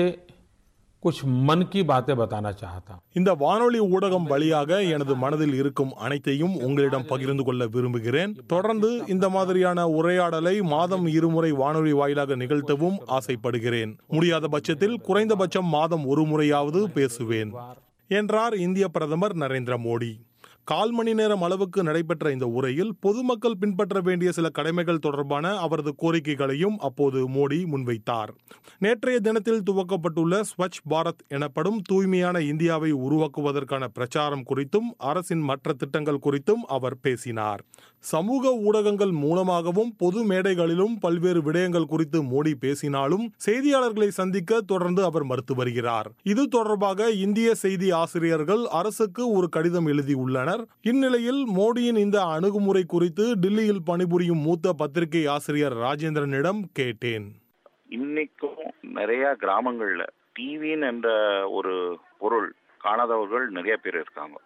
कुछ मन की बातें बताना चाहता हूं இந்த வானொலி ஊடகம் வழியாக எனது மனதில் இருக்கும் அனைத்தையும் உங்களிடம் பகிர்ந்து கொள்ள விரும்புகிறேன் தொடர்ந்து இந்த மாதிரியான உரையாடலை மாதம் இருமுறை வானொலி வாயிலாக நிகழ்த்தவும் ஆசைப்படுகிறேன் முடியாத பட்சத்தில் குறைந்தபட்சம் மாதம் ஒரு முறையாவது பேசுவேன் என்றார் இந்திய பிரதமர் நரேந்திர மோடி கால் மணி நேரம் அளவுக்கு நடைபெற்ற இந்த உரையில் பொதுமக்கள் பின்பற்ற வேண்டிய சில கடமைகள் தொடர்பான அவரது கோரிக்கைகளையும் அப்போது மோடி முன்வைத்தார் நேற்றைய தினத்தில் துவக்கப்பட்டுள்ள ஸ்வச் பாரத் எனப்படும் தூய்மையான இந்தியாவை உருவாக்குவதற்கான பிரச்சாரம் குறித்தும் அரசின் மற்ற திட்டங்கள் குறித்தும் அவர் பேசினார் சமூக ஊடகங்கள் மூலமாகவும் பொது மேடைகளிலும் பல்வேறு விடயங்கள் குறித்து மோடி பேசினாலும் செய்தியாளர்களை சந்திக்க தொடர்ந்து அவர் மறுத்து வருகிறார் இது தொடர்பாக இந்திய செய்தி ஆசிரியர்கள் அரசுக்கு ஒரு கடிதம் எழுதியுள்ளனர் இந்நிலையில் மோடியின் இந்த அணுகுமுறை குறித்து டில்லியில் பணிபுரியும் மூத்த பத்திரிகை ஆசிரியர் ராஜேந்திரனிடம் கேட்டேன் இன்னைக்கும் நிறைய கிராமங்கள்ல டிவின்னு என்ற ஒரு பொருள் காணாதவர்கள் நிறைய பேர் இருக்காங்க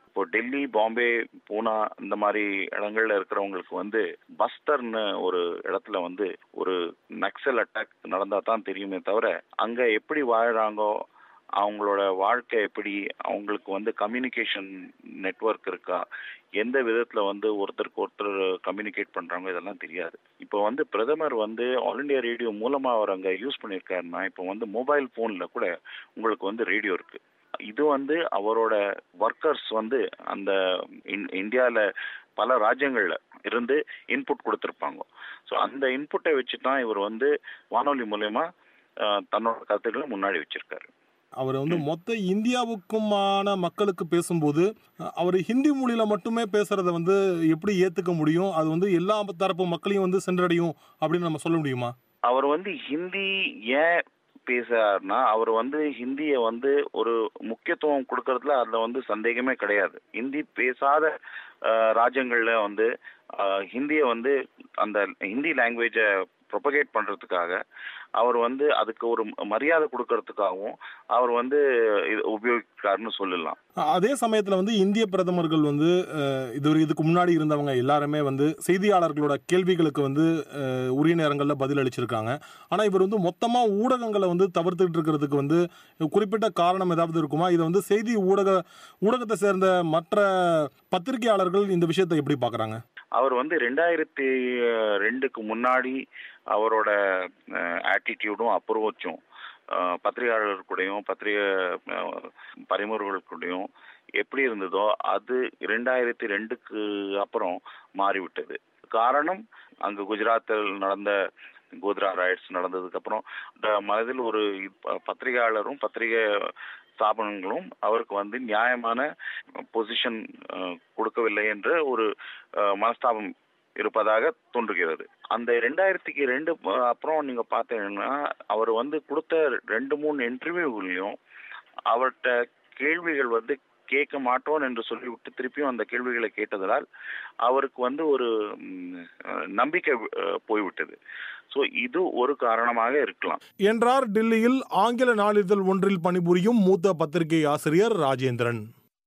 இப்போ டெல்லி பாம்பே பூனா இந்த மாதிரி இடங்கள்ல இருக்கிறவங்களுக்கு வந்து பஸ்தர்னு ஒரு இடத்துல வந்து ஒரு நக்சல் அட்டாக் நடந்தா தான் தெரியுமே தவிர அங்க எப்படி வாழுறாங்கோ அவங்களோட வாழ்க்கை எப்படி அவங்களுக்கு வந்து கம்யூனிகேஷன் நெட்வொர்க் இருக்கா எந்த விதத்துல வந்து ஒருத்தருக்கு ஒருத்தர் கம்யூனிகேட் பண்றாங்க இதெல்லாம் தெரியாது இப்போ வந்து பிரதமர் வந்து ஆல் இண்டியா ரேடியோ மூலமா அவர் அங்க யூஸ் பண்ணியிருக்காருன்னா இப்போ வந்து மொபைல் போன்ல கூட உங்களுக்கு வந்து ரேடியோ இருக்கு இது வந்து அவரோட ஒர்க்கர்ஸ் வந்து அந்த இந்- இந்தியால பல ராஜ்யங்கள்ல இருந்து இன்புட் கொடுத்துருப்பாங்க ஸோ அந்த இன்புட்டை வச்சு தான் இவர் வந்து வானொலி மூலயமா அஹ், தன்னோட கருத்துக்களை முன்னாடி வச்சிருக்காரு அவர் வந்து மொத்த இந்தியாவுக்குமான மக்களுக்கு பேசும்போது அஹ், அவர் ஹிந்தி மொழியில மட்டுமே பேசுறத வந்து எப்படி ஏத்துக்க முடியும் அது வந்து எல்லா தரப்பு மக்களையும் வந்து சென்றடையும் அப்படின்னு நம்ம சொல்ல முடியுமா அவர் வந்து ஹிந்தி ஏன் பேசுறாருன்னா அவர் வந்து ஹிந்தியை வந்து ஒரு முக்கியத்துவம் கொடுக்கறதுல அதுல வந்து சந்தேகமே கிடையாது ஹிந்தி பேசாத அஹ், ராஜ்யங்கள்ல வந்து அஹ், ஹிந்தியை வந்து அந்த ஹிந்தி லாங்குவேஜை ப்ரொபகேட் பண்றதுக்காக அவர் வந்து அதுக்கு ஒரு மரியாதை கொடுக்கறதுக்காகவும் அவர் வந்து இது உபயோகிக்கிறாருன்னு சொல்லலாம் அதே சமயத்துல வந்து இந்திய பிரதமர்கள் வந்து அஹ், இது ஒரு இதுக்கு முன்னாடி இருந்தவங்க எல்லாருமே வந்து செய்தியாளர்களோட கேள்விகளுக்கு வந்து அஹ், உரிய நேரங்கள்ல பதில் அளிச்சிருக்காங்க ஆனா இவர் வந்து மொத்தமா ஊடகங்களை வந்து தவிர்த்துட்டு இருக்கிறதுக்கு வந்து குறிப்பிட்ட காரணம் ஏதாவது இருக்குமா இதை வந்து செய்தி ஊடக ஊடகத்தை சேர்ந்த மற்ற பத்திரிகையாளர்கள் இந்த விஷயத்தை எப்படி பாக்குறாங்க அவர் வந்து ரெண்டாயிரத்தி ரெண்டுக்கு முன்னாடி அவரோட ஆட்டிடியூடும் அப்ரோச்சும் பத்திரிகையாளர் கூடயும் பத்திரிகை அஹ், பரிமுறைகள் கூடயும் எப்படி இருந்ததோ அது ரெண்டாயிரத்தி ரெண்டுக்கு அப்புறம் மாறிவிட்டது காரணம் அங்கு குஜராத்தில் நடந்த கோத்ரா ரைட்ஸ் நடந்ததுக்கு அப்புறம் ட- மனதில் ஒரு ப- பத்திரிகையாளரும் பத்திரிகை ஸ்தாபனங்களும் அவருக்கு வந்து நியாயமான பொசிஷன் கொடுக்கவில்லை என்ற ஒரு அஹ், மனஸ்தாபம் இருப்பதாக தோன்றுகிறது அந்த ரெண்டாயிரத்துக்கு ரெண்டு அஹ், அப்புறம் நீங்க பார்த்தீங்கன்னா அவர் வந்து கொடுத்த ரெண்டு மூணு இன்டர்வியூகளையும் அவர்கிட்ட கேள்விகள் வந்து கேட்க மாட்டோம் என்று சொல்லிவிட்டு திருப்பியும் அந்த கேள்விகளை கேட்டதனால் அவருக்கு வந்து ஒரு ம், அஹ், நம்பிக்கை அஹ், போய்விட்டது ஸோ இது ஒரு காரணமாக இருக்கலாம் என்றார் டெல்லியில் ஆங்கில நாளிதழ் ஒன்றில் பணிபுரியும் மூத்த பத்திரிகை ஆசிரியர் ராஜேந்திரன்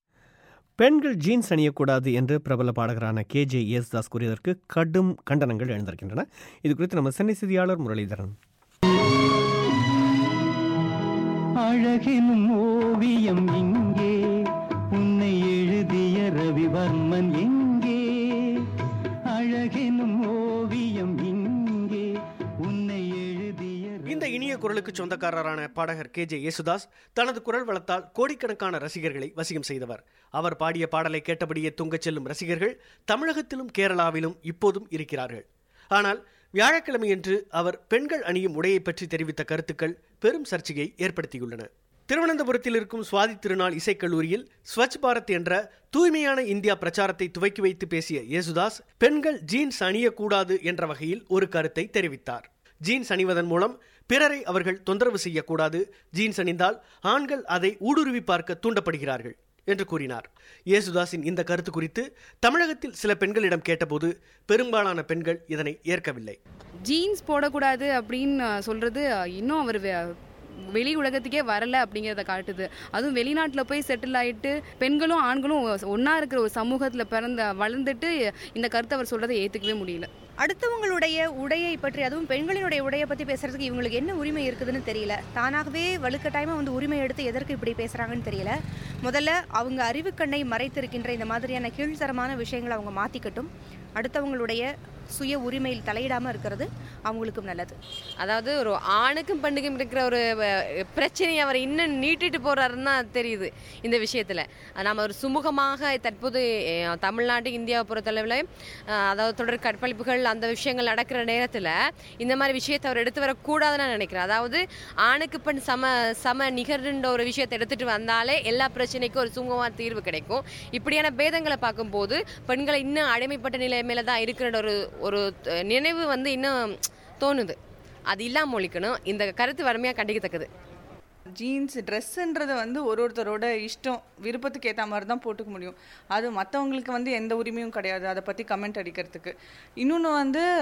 பெண்கள் ஜீன்ஸ் அணியக்கூடாது என்று பிரபல பாடகரான கே ஜே யேசுதாஸ் கூறியதற்கு கடும் கண்டனங்கள் எழுந்திருக்கின்றன இது குறித்து நம்ம சென்னை செய்தியாளர் முரளிதரன் அழகெனும் ஓவியம் இங்கே உன்னை எழுதிய ரவிவர்மன் எங்கே அழகெனும் ஓவியம் இங்கே உன்னை எழுதிய இந்த இனிய குரலுக்கு சொந்தக்காரரான பாடகர் கே ஜே யேசுதாஸ் தனது குரல் வளத்தால் கோடிக்கணக்கான ரசிகர்களை வசியம் செய்தவர் அவர் பாடிய பாடலை கேட்டபடியே தூங்கச் செல்லும் ரசிகர்கள் தமிழகத்திலும் கேரளாவிலும் இப்போதும் இருக்கிறார்கள் ஆனால் வியாழக்கிழமையன்று அவர் பெண்கள் அணியும் உடையை பற்றி தெரிவித்த கருத்துக்கள் பெரும் சர்ச்சையை ஏற்படுத்தியுள்ளன திருவனந்தபுரத்தில் இருக்கும் சுவாதி திருநாள் இசைக்கல்லூரியில் ஸ்வச் பாரத் என்ற தூய்மையான இந்தியா பிரச்சாரத்தை துவக்கி வைத்து பேசிய யேசுதாஸ் பெண்கள் ஜீன்ஸ் அணியக்கூடாது என்ற வகையில் ஒரு கருத்தை தெரிவித்தார் ஜீன்ஸ் அணிவதன் மூலம் பிறரை அவர்கள் தொந்தரவு செய்யக்கூடாது ஜீன்ஸ் அணிந்தால் ஆண்கள் அதை ஊடுருவி பார்க்க தூண்டப்படுகிறார்கள் என்று கூறினார் இயேசுதாஸின் இந்த கருத்து குறித்து தமிழகத்தில் சில பெண்களிடம் கேட்டபோது பெரும்பாலான பெண்கள் இதனை ஏற்கவில்லை ஜீன்ஸ் போடக்கூடாது அப்படின்னு சொல்றது இன்னும் அவர் வெ- வெளி உலகத்துக்கே வரல அப்படிங்கிறத காட்டுது அதுவும் வெளிநாட்டில் போய் செட்டில் ஆயிட்டு பெண்களும் ஆண்களும் ஒன்றா இருக்கிற ஒரு சமூகத்தில் பிறந்த வளர்ந்துட்டு இந்த கருத்தை அவர் சொல்றதை ஏற்றுக்கவே முடியல அடுத்தவங்களுடைய உடையை பற்றி அதுவும் பெண்களினுடைய உடையை பற்றி பேசுறதுக்கு இவங்களுக்கு என்ன உரிமை இருக்குதுன்னு தெரியல தானாகவே வலுக்கட்டாயமாக வந்து உரிமை எடுத்து எதற்கு இப்படி பேசுகிறாங்கன்னு தெரியல முதல்ல அவங்க அறிவுக்கண்ணை மறைத்திருக்கின்ற இந்த மாதிரியான கீழ்த்தரமான விஷயங்களை அவங்க மாற்றிக்கட்டும் அடுத்தவங்களுடைய சுய உரிமையில் தலையிடாமல் இருக்கிறது அவங்களுக்கும் நல்லது அதாவது ஒரு ஆணுக்கும் பெண்ணுக்கும் இருக்கிற ஒரு அஹ், பிரச்சனையை அவர் இன்னும் நீட்டிட்டு போறாருன்னு தான் தெரியுது இந்த விஷயத்தில் நம்ம ஒரு சுமூகமாக தற்போது அஹ், தமிழ்நாடு இந்தியாவை பொறுத்தளவில் அஹ், அதாவது தொடர் கற்பழிப்புகள் அந்த விஷயங்கள் நடக்கிற நேரத்தில் இந்த மாதிரி விஷயத்தை அவர் எடுத்து வரக்கூடாதுன்னு நான் நினைக்கிறேன் அதாவது ஆணுக்கு பெண் சம சம நிகர்ன்ற ஒரு விஷயத்தை எடுத்துட்டு வந்தாலே எல்லா பிரச்சனைக்கும் ஒரு சுமூகமான தீர்வு கிடைக்கும் இப்படியான பேதங்களை பார்க்கும்போது பெண்களை இன்னும் அடிமைப்பட்ட நிலைமையில தான் இருக்கிற ஒரு ஒரு அஹ், நினைவு வந்து இன்னும் தோணுது அது இல்லாமல் ஒழிக்கணும் இந்த கருத்து வறுமையாக கண்டிக்கத்தக்கது ஜீன்ஸ் ட்ரெஸ்ஸுன்றது வந்து ஒரு ஒருத்தரோட இஷ்டம் விருப்பத்துக்கு ஏற்ற மாதிரி தான் போட்டுக்க முடியும் அது மற்றவங்களுக்கு வந்து எந்த உரிமையும் கிடையாது அதை பற்றி கமெண்ட் அடிக்கிறதுக்கு இன்னொன்று வந்து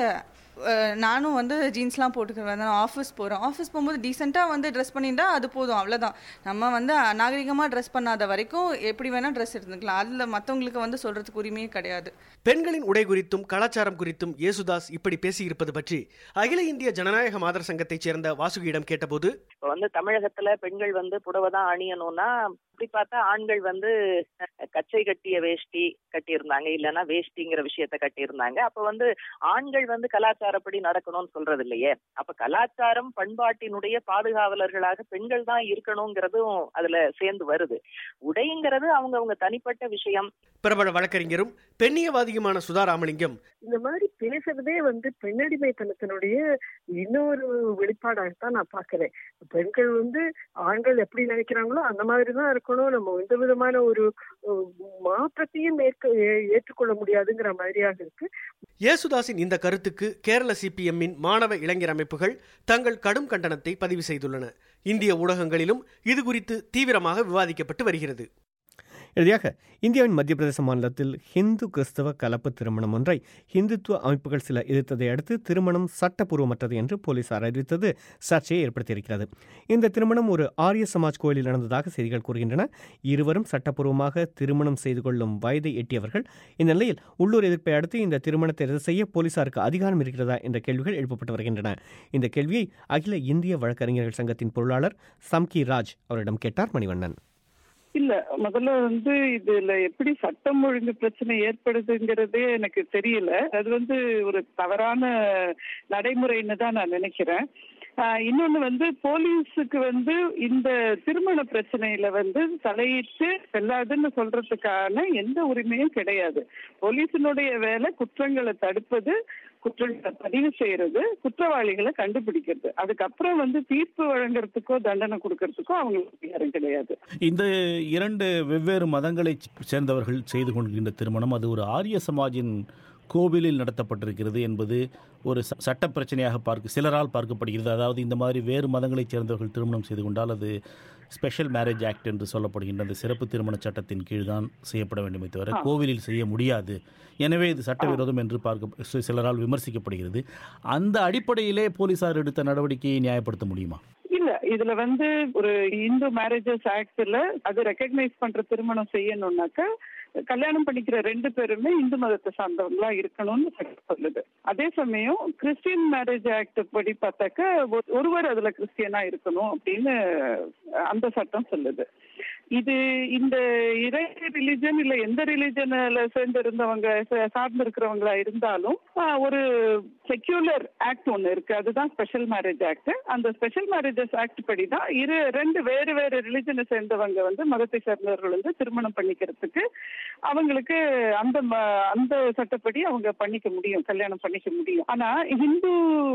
அஹ், நானும் வந்து ஜீன்ஸ்லாம் போட்டுக்குவேன் நான் ஆஃபீஸ் போகிறேன் ஆஃபீஸ் போகும்போது டீசெண்டாக வந்து ட்ரெஸ் பண்ணிட்டா அது போதும் அவ்வளோதான் நம்ம வந்து நாகரிகமாக ட்ரெஸ் பண்ணாத வரைக்கும் எப்படி வேணால் ட்ரெஸ் எடுத்துக்கலாம் அதில் மற்றவங்களுக்கு வந்து சொல்கிறதுக்கு உரிமையே கிடையாது பெண்களின் உடை குறித்தும் கலாச்சாரம் குறித்தும் இயேசுதாஸ் இப்படி பேசியிருப்பது பற்றி அகில இந்திய ஜனநாயக மாதர் சங்கத்தைச் சேர்ந்த வாசுகியிடம் கேட்டபோது இப்போ வந்து தமிழகத்துல பெண்கள் வந்து புடவை தான் அணியணும்னா அப்படி பார்த்தா ஆண்கள் வந்து அஹ், கச்சை கட்டிய வேஷ்டி கட்டியிருந்தாங்க இல்லைன்னா வேஷ்டிங்கிற விஷயத்த கட்டியிருந்தாங்க அப்ப வந்து ஆண்கள் வந்து கலாச்சாரப்படி நடக்கணும்னு சொல்றது இல்லையே அப்ப கலாச்சாரம் பண்பாட்டினுடைய பாதுகாவலர்களாக பெண்கள் தான் இருக்கணுங்கிறதும் அதுல சேர்ந்து வருது உடைங்கிறது அவங்க அவங்க தனிப்பட்ட விஷயம் பிரபல வழக்கறிஞரும் பெண்ணியவாதியுமான சுதா ராமலிங்கம் இந்த மாதிரி பேசுறதே வந்து பெண்ணடிமைத்தனத்தினுடைய இன்னொரு வெளிப்பாடாகத்தான் நான் பார்க்கிறேன் பெண்கள் வந்து ஆண்கள் எப்படி நினைக்கிறாங்களோ அந்த மாதிரி தான் இருக்கணும் நம்ம எந்த விதமான ஒரு அஹ், மாற்றத்தையும் ஏற்க ஏ- ஏற்றுக்கொள்ள முடியாதுங்கிற மாதிரியாக இருக்கு இயேசுதாஸின் இந்த கருத்துக்கு கேரள சிபிஎம்மின் மாணவ இளைஞர் அமைப்புகள் தங்கள் கடும் கண்டனத்தை பதிவு செய்துள்ளன இந்திய ஊடகங்களிலும் இது குறித்து தீவிரமாக விவாதிக்கப்பட்டு வருகிறது இறுதியாக இந்தியாவின் மத்திய பிரதேச மாநிலத்தில் ஹிந்து கிறிஸ்தவ கலப்பு திருமணம் ஒன்றை ஹிந்துத்துவ அமைப்புகள் சில எதிர்த்ததை அடுத்து திருமணம் சட்டப்பூர்வமற்றது என்று போலீசார் அறிவித்தது சர்ச்சையை ஏற்படுத்தியிருக்கிறது இந்த திருமணம் ஒரு ஆரிய சமாஜ் கோயிலில் நடந்ததாக செய்திகள் கூறுகின்றன இருவரும் சட்டப்பூர்வமாக திருமணம் செய்து கொள்ளும் வயதை எட்டியவர்கள் இந்த நிலையில் உள்ளூர் எதிர்ப்பை அடுத்து இந்த திருமணத்தை ரத்து செய்ய போலீசாருக்கு அதிகாரம் இருக்கிறதா என்ற கேள்விகள் எழுப்பப்பட்டு வருகின்றன இந்த கேள்வியை அகில இந்திய வழக்கறிஞர்கள் சங்கத்தின் பொருளாளர் சம்கி ராஜ் அவரிடம் கேட்டார் மணிவண்ணன் இல்ல முதல்ல வந்து இதுல எப்படி சட்டம் ஒழுங்கு பிரச்சனை ஏற்படுதுங்கிறதே எனக்கு தெரியல அது வந்து ஒரு தவறான நடைமுறைன்னு தான் நான் நினைக்கிறேன் ஆஹ் இன்னொன்னு வந்து போலீஸுக்கு வந்து இந்த திருமண பிரச்சனையில வந்து தலையிட்டு செல்லாதுன்னு சொல்றதுக்கான எந்த உரிமையும் கிடையாது போலீஸினுடைய வேலை குற்றங்களை தடுப்பது குற்றங்களை பதிவு செய்யறது குற்றவாளிகளை கண்டுபிடிக்கிறது அதுக்கப்புறம் வந்து தீர்ப்பு வழங்குறதுக்கோ தண்டனை கொடுக்கறதுக்கோ அவங்களுக்கு அதிகாரம் கிடையாது இந்த இரண்டு வெவ்வேறு மதங்களைச் சேர்ந்தவர்கள் செய்து கொள்கின்ற திருமணம் அது ஒரு ஆரிய சமாஜின் கோவிலில் நடத்தப்பட்டிருக்கிறது என்பது ஒரு ச- சட்ட பிரச்சனையாக பார்க்க சிலரால் பார்க்கப்படுகிறது அதாவது இந்த மாதிரி வேறு மதங்களைச் சேர்ந்தவர்கள் திருமணம் செய்து கொண்டால் அது ஸ்பெஷல் மேரேஜ் ஆக்ட் என்று சொல்லப்படுகின்ற அந்த சிறப்பு திருமண சட்டத்தின் கீழ் தான் செய்யப்பட வேண்டுமே தவிர ஆ. கோவிலில் செய்ய முடியாது எனவே இது சட்டவிரோதம் என்று பார்க்க சி- சிலரால் விமர்சிக்கப்படுகிறது அந்த அடிப்படையிலே போலீசார் எடுத்த நடவடிக்கையை நியாயப்படுத்த முடியுமா இல்ல இதுல வந்து ஒரு இந்து மேரேஜஸ் ஆக்ட்ல அது ரெக்கக்னைஸ் பண்ற திருமணம் செய்யணும்னாக்கா கல்யாணம் பண்ணிக்கிற ரெண்டு பேருமே இந்து மதத்தை சார்ந்தவங்களா இருக்கணும்னு சட்டம் சொல்லுது அதே சமயம் கிறிஸ்டியன் மேரேஜ் ஆக்ட் படி பார்த்தாக்க ஒரு- ஒருவர் அதுல கிறிஸ்டியனா இருக்கணும் அப்படின்னு அந்த சட்டம் சொல்லுது இது இந்த இறை ரிலிஜன் இல்ல எந்த ரிலிஜன்ல சேர்ந்து இருந்தவங்க சார்ந்து இருக்கிறவங்களா இருந்தாலும் ஆஹ், ஒரு செக்யூலர் ஆக்ட் ஒன்னு இருக்கு அதுதான் ஸ்பெஷல் மேரேஜ் ஆக்ட் அந்த ஸ்பெஷல் மேரேஜஸ் ஆக்ட் படி தான் இரு ரெண்டு வேறு வேறு ரிலிஜனை சேர்ந்தவங்க வந்து மதத்தை சேர்ந்தவர்கள் வந்து திருமணம் பண்ணிக்கிறதுக்கு அவங்களுக்கு அந்த ம- அந்த சட்டப்படி அவங்க பண்ணிக்க முடியும் கல்யாணம் பண்ணிக்க முடியும் ஆனா இந்து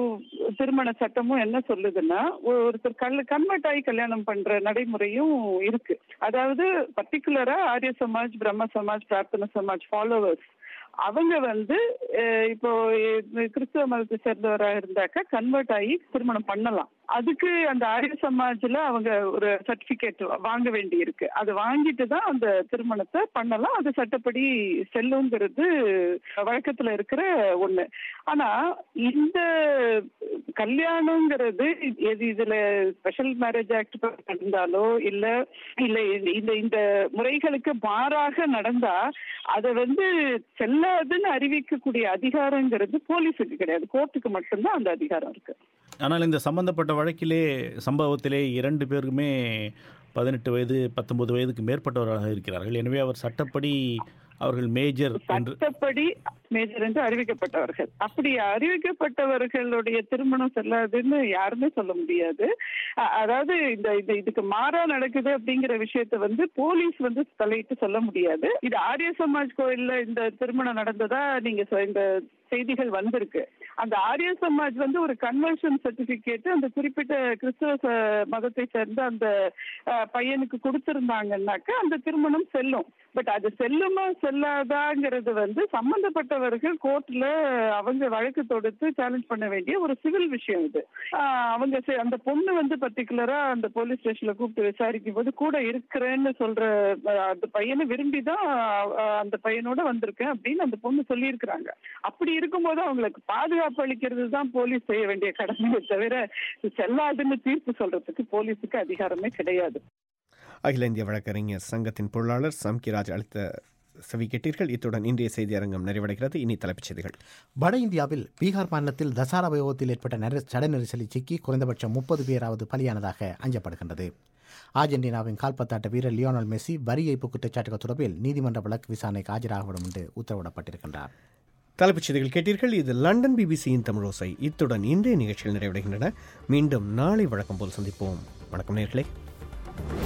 திருமண சட்டமும் என்ன சொல்லுதுன்னா ஒரு- ஒருத்தர் கல் கன்வெர்ட் ஆகி கல்யாணம் பண்ற நடைமுறையும் இருக்கு அதாவது பர்டிகுலரா ஆரிய சமாஜ் பிரம்ம சமாஜ் பிரார்த்தன சமாஜ் ஃபாலோவர்ஸ் அவங்க வந்து அஹ், இப்போ அஹ், கிறிஸ்தவ மதத்தை சேர்ந்தவரா இருந்தாக்க கன்வெர்ட் ஆகி திருமணம் பண்ணலாம் அதுக்கு அந்த ஆரிய சமாஜ்ல அவங்க ஒரு சர்டிபிகேட் வாங்க வேண்டி இருக்கு அது வாங்கிட்டு தான் அந்த திருமணத்தை பண்ணலாம் அது சட்டப்படி செல்லுங்கிறது வழக்கத்துல இருக்கிற ஒண்ணு ஆனா இந்த கல்யாணங்கிறது எது இதுல ஸ்பெஷல் மேரேஜ் ஆக்ட் இருந்தாலோ இல்ல இல்ல இந்த- இந்த இந்த முறைகளுக்கு மாறாக நடந்தா அதை வந்து செல்லாதுன்னு அறிவிக்கக்கூடிய அதிகாரங்கிறது போலீஸுக்கு கிடையாது கோர்ட்டுக்கு மட்டும்தான் அந்த அதிகாரம் இருக்கு ஆனால் இந்த சம்பந்தப்பட்ட வழக்கிலே சம்பவத்திலே இரண்டு பேருமே பதினெட்டு வயது பத்தொன்பது வயதுக்கு மேற்பட்டவராக இருக்கிறார்கள் எனவே அவர் சட்டப்படி அவர்கள் மேஜர் என்று சட்டப்படி மேஜர் என்று அறிவிக்கப்பட்டவர்கள் அப்படி அறிவிக்கப்பட்டவர்களுடைய திருமணம் செல்லாதுன்னு யாருமே சொல்ல முடியாது அ- அதாவது இந்த இந்த இதுக்கு மாறா நடக்குது அப்படிங்கிற விஷயத்த வந்து போலீஸ் வந்து தலையிட்டு சொல்ல முடியாது இது ஆரிய சமாஜ் கோயில்ல இந்த திருமணம் நடந்ததா நீங்க சொ- இந்த செய்திகள் வந்திருக்கு அந்த ஆரிய சமாஜ் வந்து ஒரு கன்வர்ஷன் சர்டிபிகேட் அந்த குறிப்பிட்ட கிறிஸ்தவ ச- மதத்தை சேர்ந்த அந்த அஹ், பையனுக்கு கொடுத்திருந்தாங்கன்னாக்க அந்த திருமணம் செல்லும் பட் அது செல்லுமா செல்லாதாங்கிறது வந்து சம்பந்தப்பட்டவர்கள் கோர்ட்ல அவங்க வழக்கு தொடுத்து சேலஞ்ச் பண்ண வேண்டிய ஒரு சிவில் விஷயம் இது ஆஹ் அவங்க செ- அந்த பொண்ணு வந்து பர்டிகுலரா அந்த போலீஸ் ஸ்டேஷன்ல கூப்பிட்டு விசாரிக்கும் போது கூட இருக்கிறேன்னு சொல்ற அஹ், அந்த பையனை விரும்பி தான் அஹ், அந்த பையனோட வந்திருக்கேன் அப்படின்னு அந்த பொண்ணு சொல்லியிருக்கிறாங்க அப்படி இருக்கும்போது அவங்களுக்கு பாதுகாப்பு அளிக்கிறது தான் போலீஸ் செய்ய வேண்டிய கடமையை தவிர இது செல்லாதுன்னு தீர்ப்பு சொல்றதுக்கு போலீஸுக்கு அதிகாரமே கிடையாது அகில இந்திய வழக்கறிஞர் சங்கத்தின் பொருளாளர் சம்கிராஜ் அளித்த செவி கேட்டீர்கள் இத்துடன் இன்றைய செய்தி அரங்கம் நிறைவடைகிறது இனி தலைப்புச் செய்திகள் வட இந்தியாவில் பீகார் மாநிலத்தில் தசாரா வைபவத்தில் ஏற்பட்ட நெரு சட நெரிசலில் சிக்கி குறைந்தபட்சம் முப்பது பேராவது பலியானதாக அஞ்சப்படுகின்றது அர்ஜென்டினாவின் கால்பந்தாட்ட வீரர் லியோனல் மெஸ்ஸி வரி ஏய்ப்பு குற்றச்சாட்டுகள் தொடர்பில் நீதிமன்ற வழக்கு விசாரணைக்கு ஆஜராகப்படும் என்று உத்தரவிடப்பட்டிருக்கின்றார் தலைப்புச் செய்திகள் கேட்டீர்கள் இது லண்டன் பிபிசியின் தமிழோசை இத்துடன் இன்றைய நிகழ்ச்சிகள் நிறைவடைகின்றன மீண்டும் நாளை வழக்கம் போல் சந்திப்போம் வணக்கம் நேர்களே